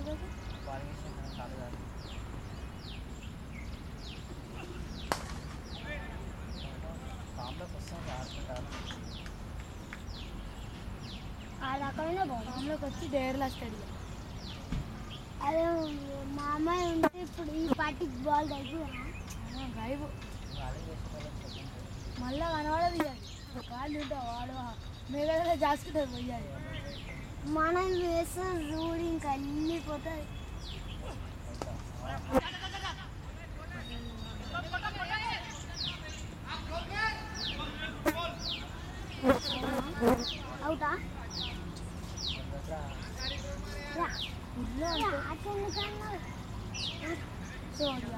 కదా ఆ రకమైన బాగుంది ఫామ్లోకి వచ్చి డేర్లు వస్తాడు ఇక. అదే మా అమ్మాయి ఉంటే ఇప్పుడు ఈ పార్టీకి బాల్ తగ్గుదా ఆ, డ్రైవ్ మళ్ళా కనబడదు ఇక ఒక కాళ్ళు ఉంటావు వాడు మేఘాలలో జాసుకుంటారు పోయాలి మనం వేస్తే రూడ్ ఇంకా వెళ్ళిపోతుంది అవుతా రా. ఇల్లు రా, అంటే అటెందుకన్నావు? సో ఇక.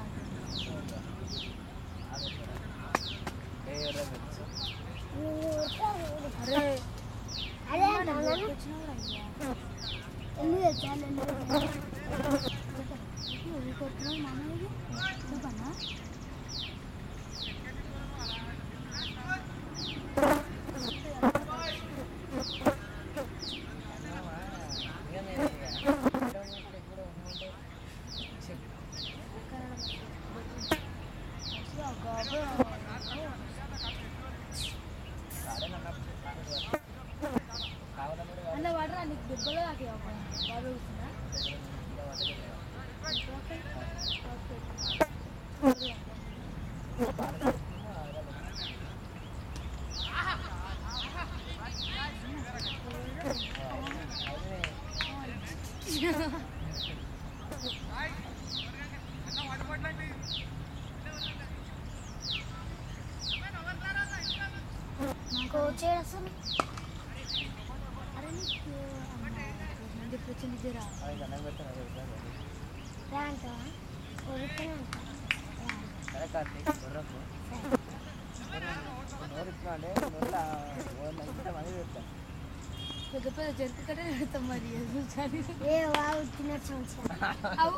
నువ్వు వచ్చావు. అరే అదే మనం నాన్న. వచ్చినా కూడా అయ్యా. ఎందుకు వచ్చాను ఎందుకు వచ్చాను? నువ్వు కొడుతున్నావు మా అన్నయ్యకి? చెప్పన్నా అన్న వాడరా నీకు దెబ్బలు తాకే బాగా కూర్చున్నా కోచ్ అసలు అరే నీకు మంది వచ్చింది ఇద్దరా రా అంటావా కొడుకునే అంటావా సరే కార్తీక్ బుర్రకు నోరు ఇచ్చినా అంటే నోరులో ఇంత మంది పెడతాను పెద్ద పెద్ద చెరుకు కట్టే పెడతాం మరి చూసాను ఏ వావు తిన్న సంవత్సరం అవు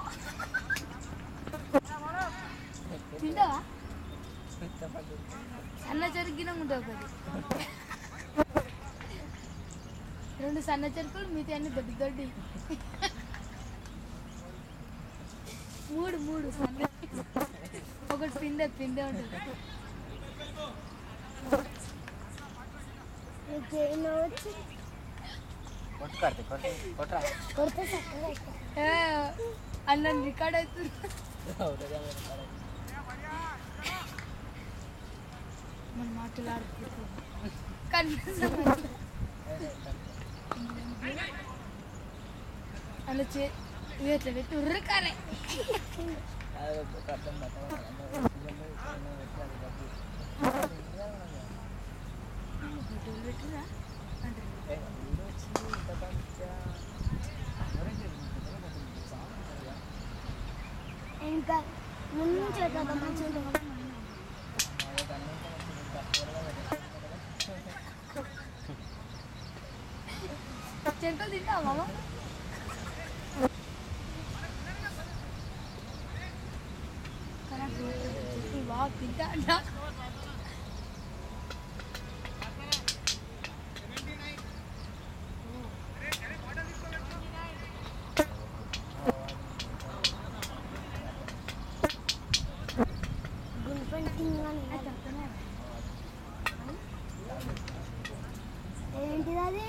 తింటావా సన్న చెరుకు ఉంటుంది ఒకటి రెండు సన్న చెరుకులు మిగతా అన్ని దొడ్డి దొడ్డి మూడు మూడు సన్న ఒకటి పిందె పిందె ఉంటుంది నీకేం వచ్చి కొట్టు కార్తీక్ కొట్టు కొట్టరా కొడితే చక్కగా ఎక్కువ ఏ, అన్న రికార్డ్ అవుతుంది మన మాట్లాడుతున్నాం కనిపిస్తాం అలా చే ఇవి ఎట్లా పెట్టి ఉర్రకాలే ఫోటోలు పెట్టినా అంటారు ఇంకా ముందు నుంచి కదా మంచిగా ఉంటుంది చెరుకలు తింటావా మామ చెరుకులు బాగా తింటా అంట గుల్పెన్ తిన్నాను ఏంటిది అది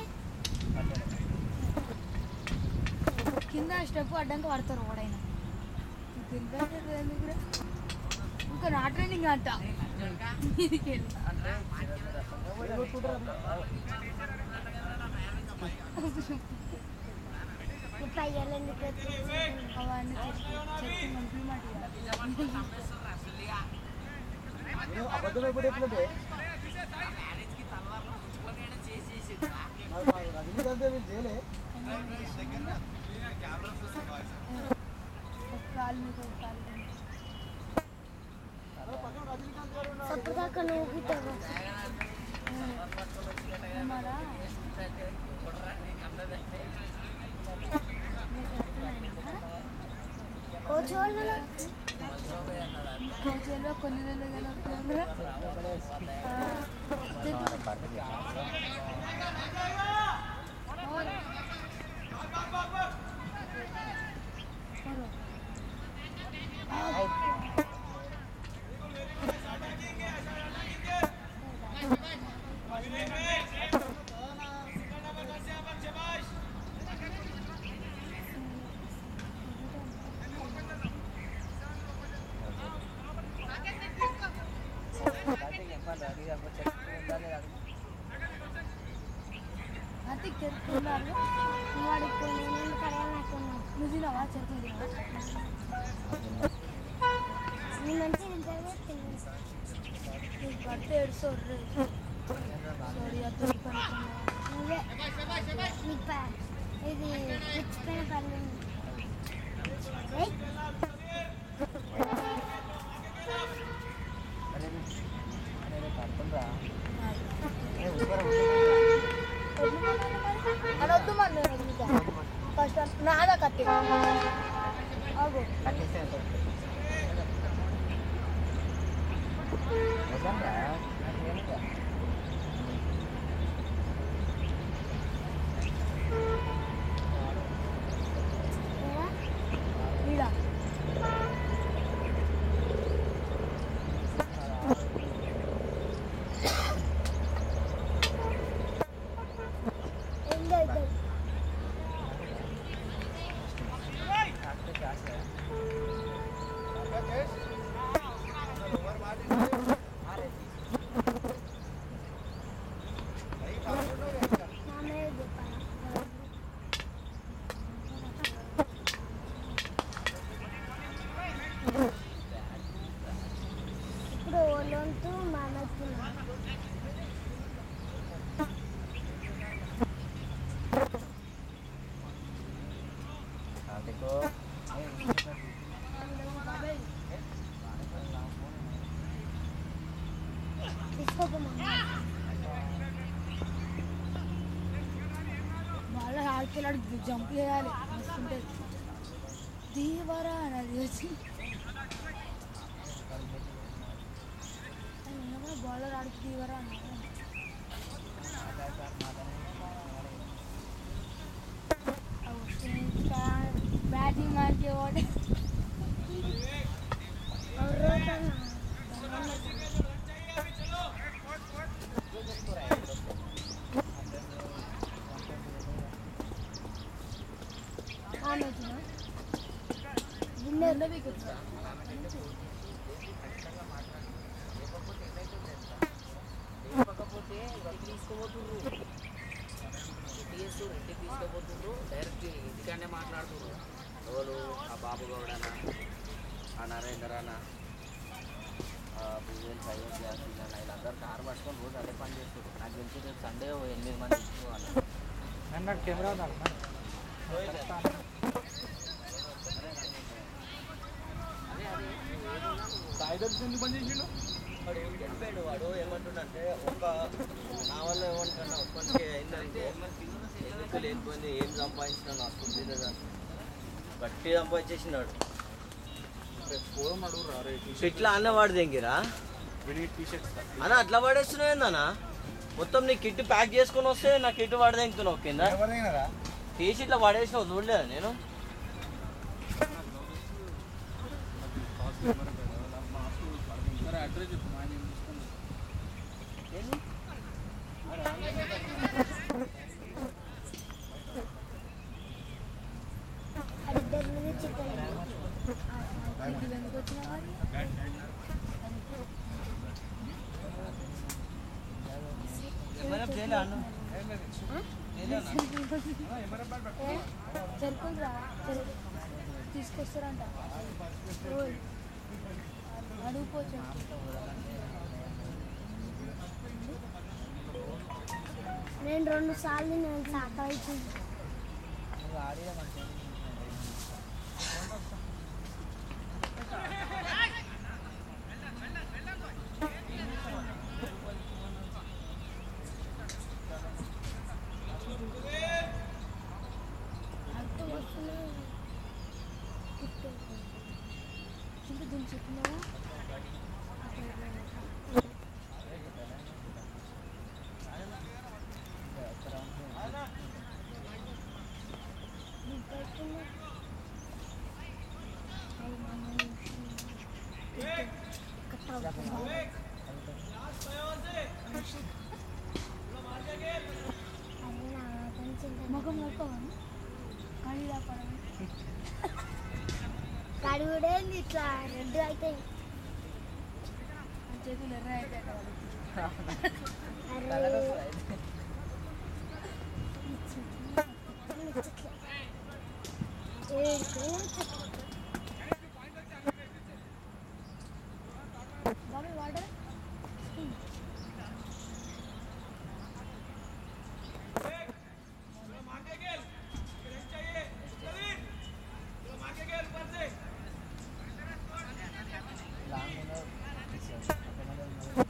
కింద స్టెప్ అడ్డంక పడతారు ఓడైనా ఇంకా నా ట్రైనింగ్ అంట మీదికి వెళ్ళి. ఇప్పుడు అయ్యాలి ఎందుకు వచ్చింది? అవన్నీ చెట్టు మంత్రి మాట అబద్ధం ఎప్పుడు ఎట్లంటే రజనీకాంత్ వీళ్ళు చేయలే ఒక కాలు మీద ఒక కాలు కింద. చప్పదాకా నువ్వు గిట్టావు మరా కోచ్ వాళ్ళు కోచేలో కొన్ని నెలలు కలుపుతున్నారు కార్తీక్ తిన్నారు వాడు ఇప్పుడు నేను ఎందుకు అడగనట్టున్నాను నువ్వు తినవా చెట్లు తినవా నీ మంచి ఇంటర్వ్యూ తిన్నాను నీకు పడితే ఏడుస్తావు రే సారీ అతని పని నువ్వే నీకు ప- ఇది పుచ్చిపోయిన పనులు ఏయ్, అరే అరే రేపు అర్థంరా అనొద్దు మరి నేను వదులుతా ఫస్ట్ నాదా కట్టి ఆగు కట్టేస్తే ఎంత వద్దంరా నాకేమిరా ఏరా? ఈడ ఏం లేదు కాకపోతే క్లాస్ మామయ్య చెప్పాను ఇప్పుడు ఒళ్ళొంతు మామయ్య కార్తీకో తీసుకోకమా వాళ్ళ ఆడికెళ్ళాడు జంప్ చేయాలి వస్తుంటే దీవరా అనేది వచ్చి బాలర్ ఆడికి దీవరా అన్నారు బ్యాటింగ్ ఆడికే వాడే ఆమె విన్నర్ వికెట్ లేకపోతే ఇంటికి తీసుకోబోతుండ్రు ఇంటికి చేస్తారు ఇంటికి తీసుకోబోతుండ్రు డైరెక్ట్ ఇంటికాడనే మాట్లాడుతుండ్రు ఎవరు ఆ బాబు గౌడన ఆ నరేందర్ అన్న ఆ భూజన్ సయ్యద్ యాసిన్ అన్న వీళ్ళందరూ కారు పట్టుకొని రోజు అదే పని చేస్తారు నాకు తెలిసి రేపు సండే ఓ ఎనిమిది మంది ఇచ్చుకోవాలి నాకు కెమెరా ఉండాలి అదే అదే వాడు ఏం చెప్పాడు వాడు ఏమంటుండంటే ఒక నా వల్ల ఏమంటున్నా ఒక్కరికి అయిందంటే ఎందుకు లేకపోయింది ఏం సంపాదించిన నాకు తెలియదు గట్టి సంపాదించేసినాడు ఇట్లా అన్న వాడు దగ్గర అన్న అట్లా పడేస్తున్నావు ఏందన్నా మొత్తం నీ కిట్ ప్యాక్ చేసుకొని వస్తే నా కిట్ వాడి దింగుతున్నావు కింద ఎవరైనా తీసి ఇట్లా పడేసినావు చూడలేదా నేను ఇద్దరి మీద చికెన్ ఎందుకు వచ్చినా మరి ఏమైనా చేయలే అన్న చెరుకుందిరా చెరుకు తీసుకొస్తారంట ఓయ్ అడుగుపోచు నేను రెండు సార్లు నేను సాకాయించింది ఆడియో మంచిగా అటు వస్తున్నా ఇటు. చింత దీన్ని చెప్పినావా నీకు పెట్టిన. అది మా అమ్మ నుంచి. ఇటు. ఒక టవ్. అది నా కొంచెం ముఖం నొక్కవని కళ్ళు దాపడని కడుగుడేంది ఇట్లా రెడ్ అయితే చేతులు ఎర్ర అయితే అరే కలర్ వస్తుంది ఈ బాబు వాటర్ లాంగ్ ఉన్నది తీసేయాలి. అక్కడ ఉన్నది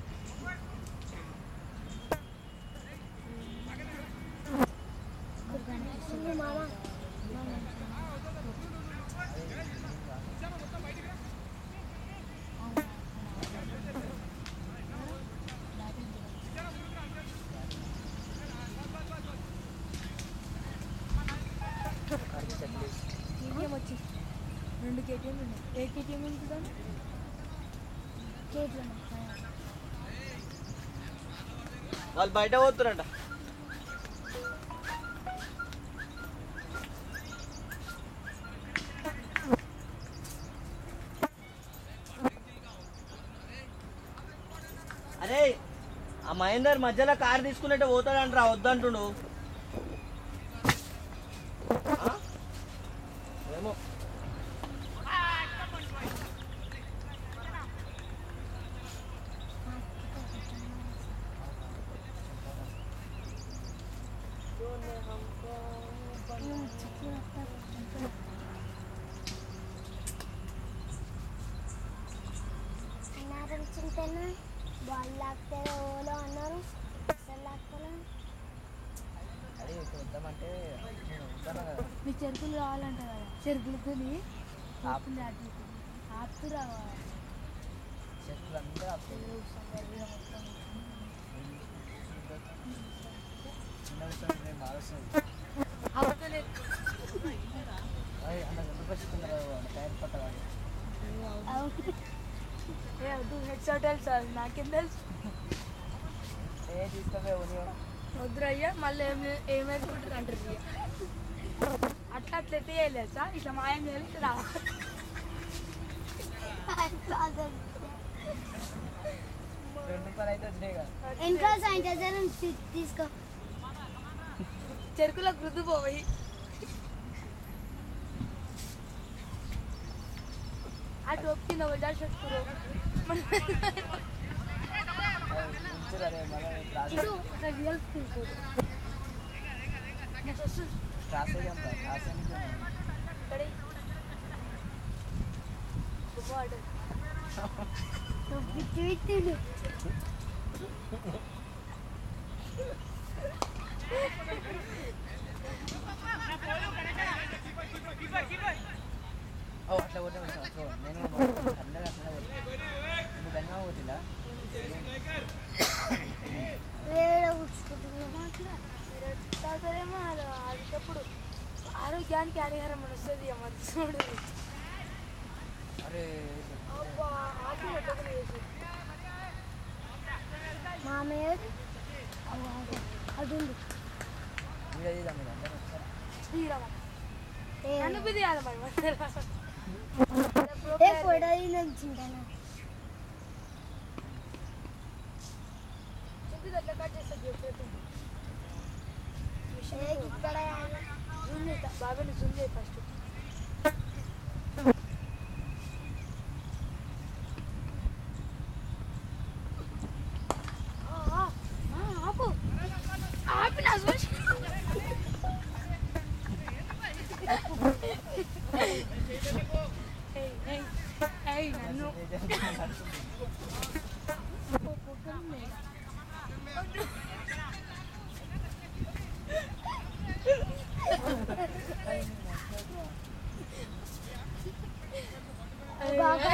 మామ కడిగి చెట్లు కేటీఎం వచ్చి రెండు కేటీఎం ఉన్నాయి ఏ కేటీఎం ఉంటుందని కేటీఎం వాళ్ళు బయట పోతురంట అరే ఆ మహేందర్ మధ్యలో కారు తీసుకున్నట్టే పోతాడంటరా వద్దంటుండు ఆ? ఏమో అన్నారనుకుంటేనే వాళ్ళు లాక్తే ఓలో అన్నారు అసలు లాక్తలే అరే ఇక్కడ వద్దామంటే నేను వద్దాను కదా మీ చెరుకులు కావాలంట కదా చెరుకులతోని ఆప్. ఆపుతుంది అటు ఇటు. ఆపుతురా చెట్లు అందరూ అప్పుడు చిన్న విషయం నేను మారుస్తుంది ఆపుతలేదు అరే అన్న ఎందుకు వస్తున్నారు టైర్ పట్టవాలి ఏ వద్దు హెడ్ షాట్ సార్ నాకేం తెలుసు ఏ తీసుకోవే ఉదయం వద్దురు అయ్యా మళ్ళీ ఏం ఏమైపోతుంది అంటారు ఇక. అట్లా అట్లా ఎత్తే చేయలేదు సార్ ఇట్లా మాయం చేయాలి ఇట్లా రా రెండు రూపాయలు అయితే వచ్చినాయి కదా ఇంకా శానిటైజర్ తీసుకో చెరుకులో గుర్తు పోయి అటు ఒప్పింది ఒక జాలి చెట్టుకురు ఉంచురు అరే మళ్ళీ క్రాస్ ఇటు ఒక రియల్ తీసుకోదు నెక్స్ట్ వస్తుంది క్రాస్ అయ్యాం క్రాస్ అయ్యాం ఇక్కడే బాగుంటుంది పిచ్చి పిచ్చిడు ఓ అట్లా కొట్టే అట్లా నేను అందరూ అట్లా కొట్టే నువ్వు ధన్యవాద కొట్టిందా వేరే కూర్చుకుంటున్నా తాతరేమో అది అదికప్పుడు ఆరోగ్యానికి హానికరం వస్తుంది మరి చూడు అరే అబ్బా ఆకు ముట్టకులు వేసి మామయ్య అటు వీడియో తీద్దాం మీరు అందరూ ఒకసారి శ్రీరామ ఏ నన్ను బిది కాదు మరి ఏ ఫోటో తింటాను చెప్పి అట్లా కట్ చేస్తా చెప్పేది ఇక్కడ జూమ్ చేస్తా బాబాయ్ని జూమ్ చేయి ఫస్ట్ ఆపు ఆపి నా చూసి ఏయ్, ఏయ్, ఏయ్, నన్ను బాగా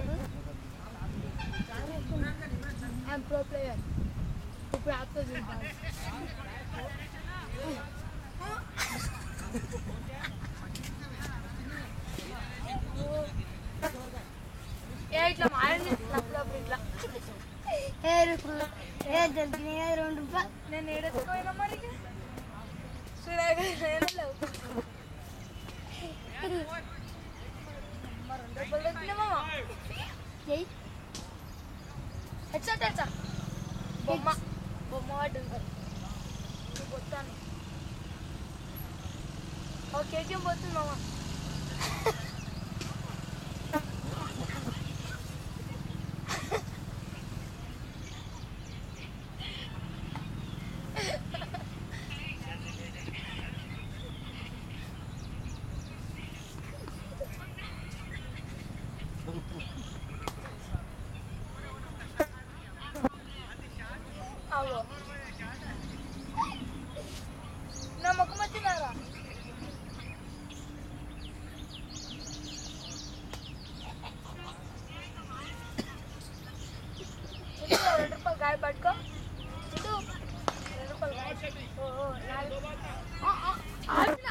I'm pro player. ఇప్పుడు ఆపుతా చూద్దాం ఏ ఇట్లా మారింది అప్పుడప్పుడు ఇట్లా ఏ రూపాయలు ఏ దొరికినాయి రెండు రూపాయలు నేను ఏడెత్తుకోయినా మరి సూర్యాగా లేవు మరి రెండు రూపాయలు దొరికినామా చెయ్యి హెచ్చా హెచ్చా బొమ్మ బొమ్మ పడ్డది నువ్వు వస్తాను ఓ కేటీఎం పోతుంది మామ అవో నా ముఖం వచ్చిందారా చిట్టు రెండు రూపాయలు గాయ పట్టుకో చిట్టు రెండు రూపాయలు గాయ ఓ ఓ నాలుగు ఆ, ఆ, ఆపిన.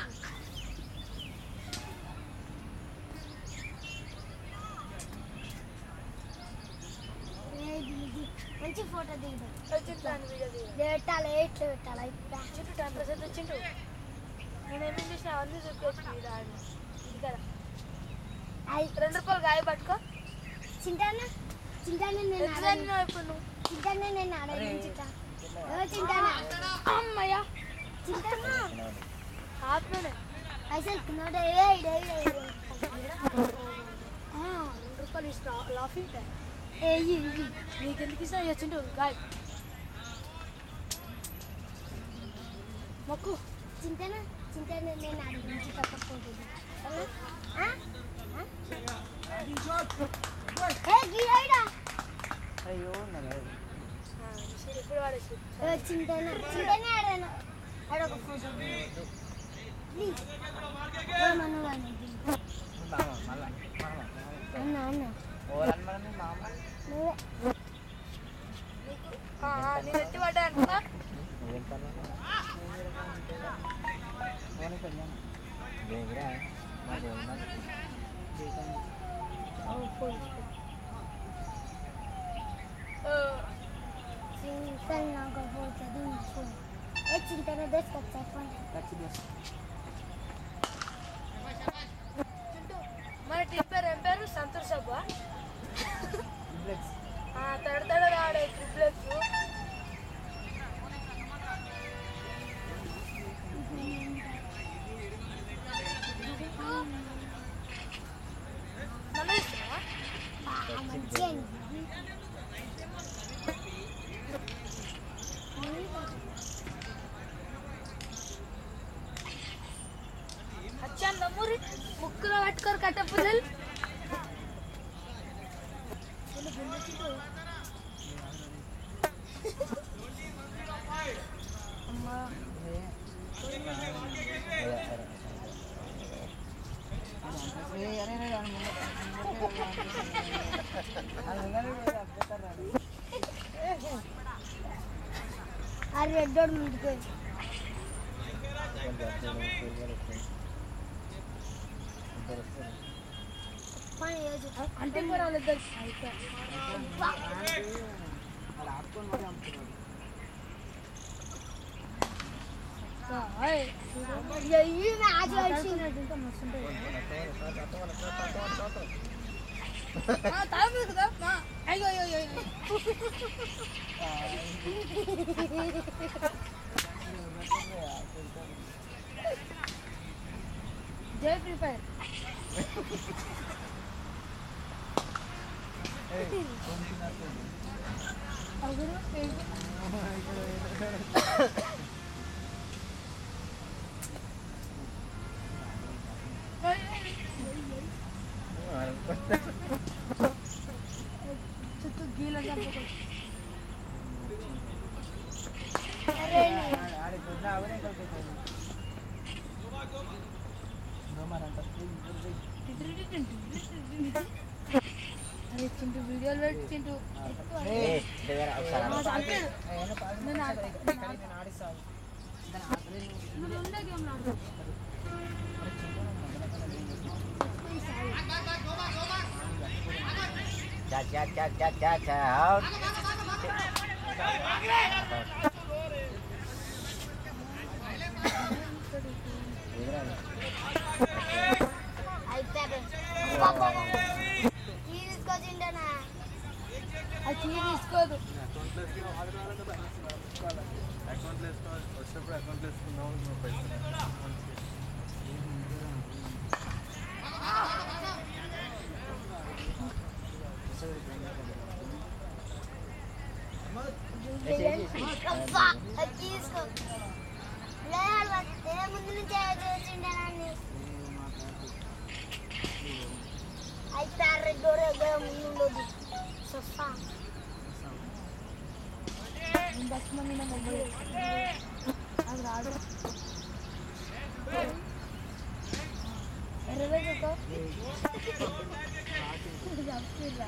ఏది ఇది? మంచి ఫోటో దిగుదాం చిట్టు అని వీడియో తీయ. పెట్టాలి ఎట్లా పెట్టాలి ఇప్పుడు చిట్టు టెన్ పర్సెంట్ వచ్చిండు నేను ఏమేం చేసిన అవన్నీ చూపించు ఇది ఆడు. ఇది కదా రెండు రూపాయలు గాయ పట్టుకో చింటానా చింటానా నేను ఎట్లా ఆడను తిన్నావు ఇప్పుడు నువ్వు చింటానా నేను ఆడను చింటా ఓ చింటానా అమ్మయ్యా చింటానా ఆత్మనే పైసలు నోట ఏయ్ ఏయ్ ఏయ్ ఆ, రెండు రూపాయలు ఇస్తా లాఫింగ్ టైం ఏయ్ ఇది నీకు ఎందుకు ఇస్తా వచ్చిండు గాయ మొక్కు చింతన చింతన నేను ఆడి నుంచి తప్పకుంటుంది ఏ గీరాయిడా అయ్యో నన్ను ఆ, సరే, ఇప్పుడు వాడేసి ఏ చింతన చింతనే ఆడాను ఆడొక ఫోటో ప్లీజ్ మన వాడిని మామ మళ్ళా మామ అన్న అన్న ఓరన్ మన మామ నువ్వే నీకు ఆ, ఆ, నేను ఎత్తి పడ్డా అనుకున్నా నువ్వేం పర్లేదు ఫోన్ కొంచెం దేవుడా మా దేవుడా ఆ, చింతన నాకు ఫోటో దించు ఏ చింతన దోసుకొచ్చా ఫోన్ చింటూ, మన టీం పేరు ఏం పేరు సంతూర్ సబ్బా తడ తడ రాడే ట్రిప్లెక్స్ నన్ను ఇస్తున్నావా? మంచిగా అచ్చా నమ్మురి ముక్కులో పట్టుకోరు కట్ట పుల్లలు అమ్మా ఆ రెడ్డోడు ముందుకు పోయి. పని చేసి అంటే మరి వాళ్ళిద్దరు ఈ మ్యాచ్ వచ్చింది ఇంకా మస్తు ఉంటుంది తాగదు కదా మా అయ్యో అయ్యో అయ్యో అయ్యో. జై ఫ్రీ ఫైర్ అగురు ఏంటి? చుట్టూ గీల చంపుకో అరే అరే చింటూ వీడియోలు పెట్టి చింటూ ఎక్కువ. ఆ, చంపాడు. నేను ఆడ- నేను ఆడ- నువ్వు ఉండే గేమ్ ఆడు Cha cha cha cha cha cha out. అయిపోయారు ఈ తీసుకొచ్చిండనా అది కీ తీసుకోదు అకౌంట్లో వేసుకోవాలి వచ్చినప్పుడు అకౌంట్లో వేసుకున్నావు నువ్వు పైసలు ముందు ఉండొద్దు సఫా నేను దక్షిణ మీద మొబైల్ అది రాదు ఎర్రవే చూకో చెప్తుర్రా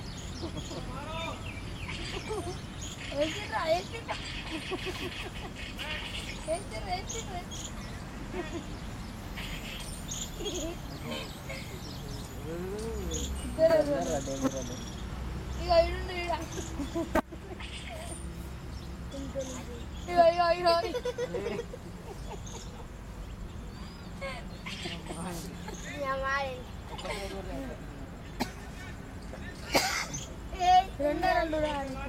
వేసిర్రా వేసిర్రా వేసిర్రా వేసిర్రా ఇద్దరు ఎర్రలు. ఇక ఇడుండు ఈడ. ఇగో ఇగో ఇగో రెండే రెండు రా నీకు.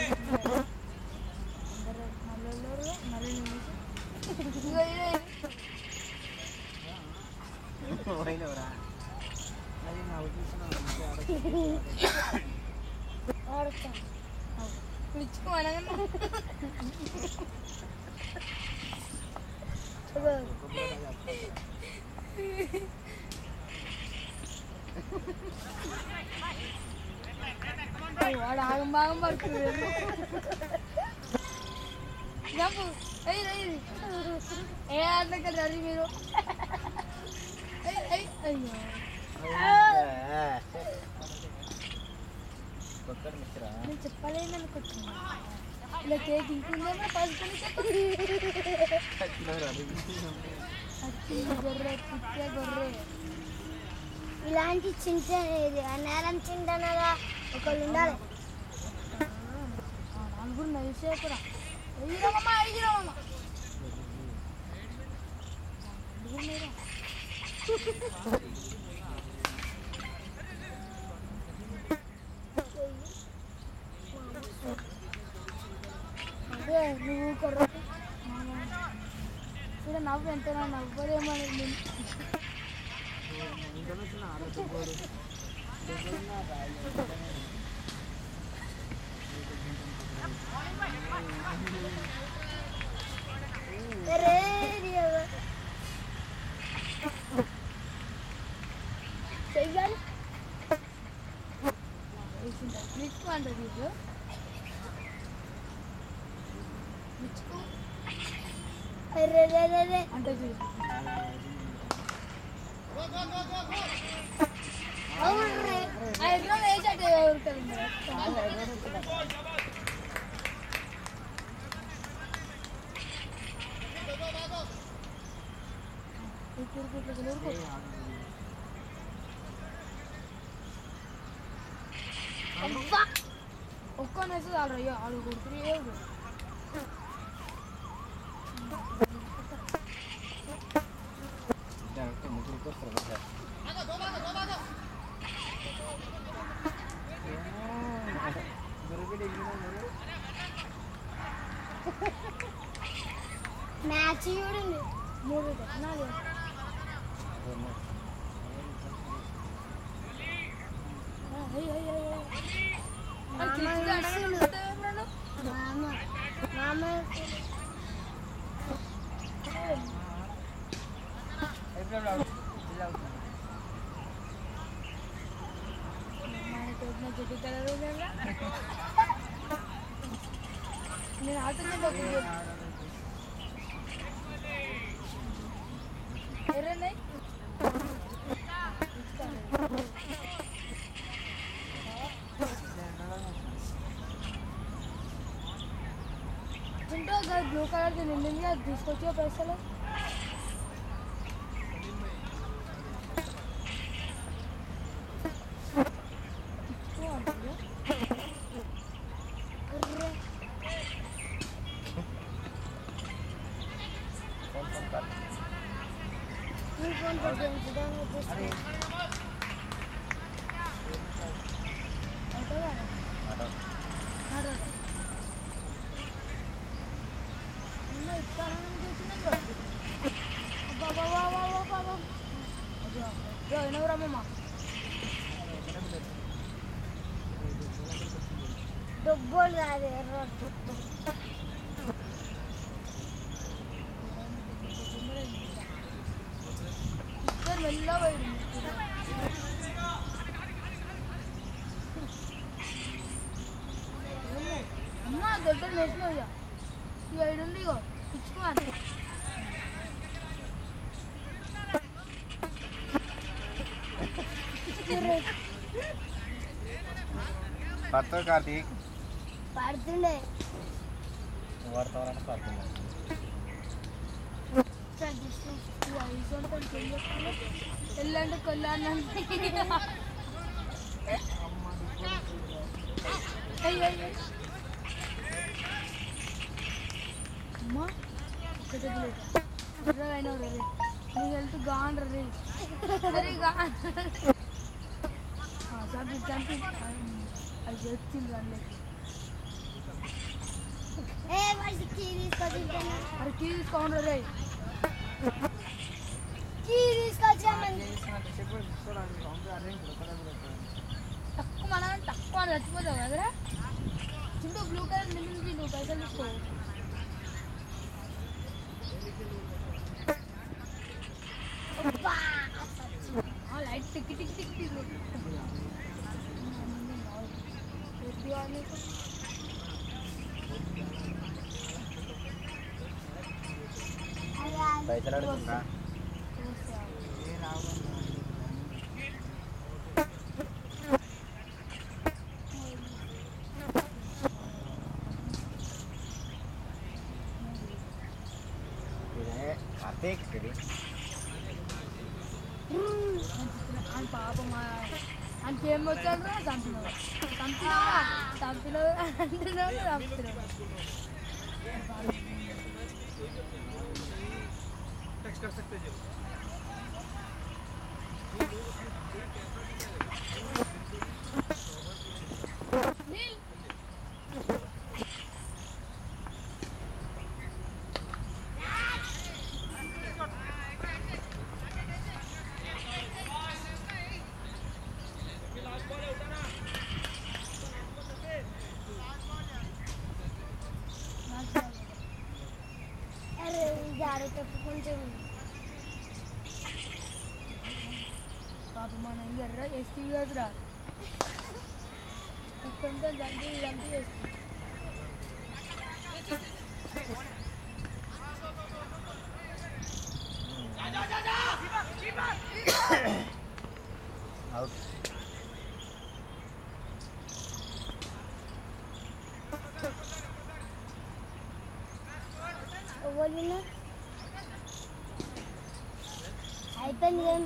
అందరూ మళ్ళీ మళ్ళీ ఇగో ఇగో పోయినవరా అది నా ఉద్దేశం ఆడుతా పిలుచుకో అనగానే వాడు ఆగం భాగం పడుతుంది జంపు ఎయ్ ఎయ్ ఏ ఆటలకి రరి మీరు ఎయ్ ఎయ్ అయ్యో కొత్త మిస్రా నేను చెప్పలేను అనుకుంటున్నా ఇలా కేక్ ఇంకుందేమో పసుపుని అచ్చి గొర్రె పిచ్చే గొర్రె ఇలాంటి చింత నేరం చింతనగా ఒకళ్ళు ఉండాలి నలుగురు నలిసేపురా ఎయ్యిరమ్మా ఎయ్యిరమ్మా అదే నువ్వు కొర్ర చూడ నవ్వు ఎంత నవ్వడేమో అరే దేవ. చెయ్యాలి మిచ్చుకో అంటది ఇప్పుడు మిచ్చుకో అరే రే రే రే. అంటే చూడు అవును ఆ ఎట్లా వేసాడు ఎవరికి అబ్బా ఒక్కనేసి చాలు అయ్యో ఆడు కొడుకుని ఏడు డైరెక్ట్ ముగ్గురికి వస్తారు కదా మ్యాచ్ చూడండి మూడు నాలుగు మామ మామ నేను ఆడుతున్నా ఎర్రన్నాయి చింటూ బ్లూ కలర్ నిండింది అది తీసుకొచ్చి పైసలు ఇచ్చు అంటుంది. అర్రే. నీ ఫోన్ పెట్టండి డౌన్లోడ్ చేసుకో ఆటో వాడు. ఆటో. అమ్మ, ఇస్తానని కూర్చున్నాను రా. అబ్బా, అబ్బా, అబ్బా, అబ్బా, అబ్బా, అబ్బా. అయ్యో, అయ్యో, వినవురమ్మమ్మ. డబ్బులు కాదు ఎర్రొద్దు ఇద్దరు మెల్లగా పోయిండు. నేను వేసినావు ఇక ఇక ఇక్కడ ఉంది ఇగో ఇచ్చుకోవాలి పడతా కార్తీక్ పడుతుండే పడతావంటే పడుతుంది ఎల్లంటే కొల్లానంటే అమ్మా ఒకటే ప్లేట్ అయినా రే నీ హెల్త్ గాన్ రే సరే గాన్ చంపి చంపి అది వచ్చింది అందులోకి ఏ వాడికి కీ తీసుకొచ్చి మరి కీ తీసుకోండి రే కీ తీసుకొచ్చామని తక్కువ మనం తక్కువ అని చచ్చిపోతావు కదరా చింటూ బ్లూ కలర్ నిండి నువ్వు పైసలు తీసుకో ఆ light tick tick tick tick పైసలు అడుగుతుందా ఇదే కార్తీక్ ఇది అని పాపం అంకేం వచ్చాడు రా చంపినావు చంపినావురా చంపినావు అంటున్నావు చంపినావు అరే జాగ్రత్త కొంచెం పాపం మన ఎర్ర ఎస్టీ కదరా ఇక్కడ చంపి చంపి ఎస్టీ అవుట్ ఎవరు అయిపోయింది గేమ్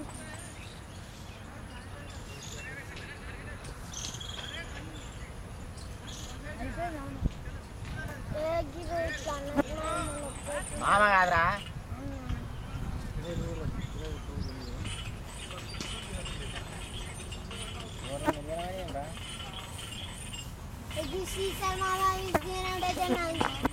అయిపోయింది అవును ఏ గిరి ఇట్లా అన్నట్టు మనం ఒక్కటి మామ కాదురా ఇది సీసర్ మామ ఇది తినడే తినాలి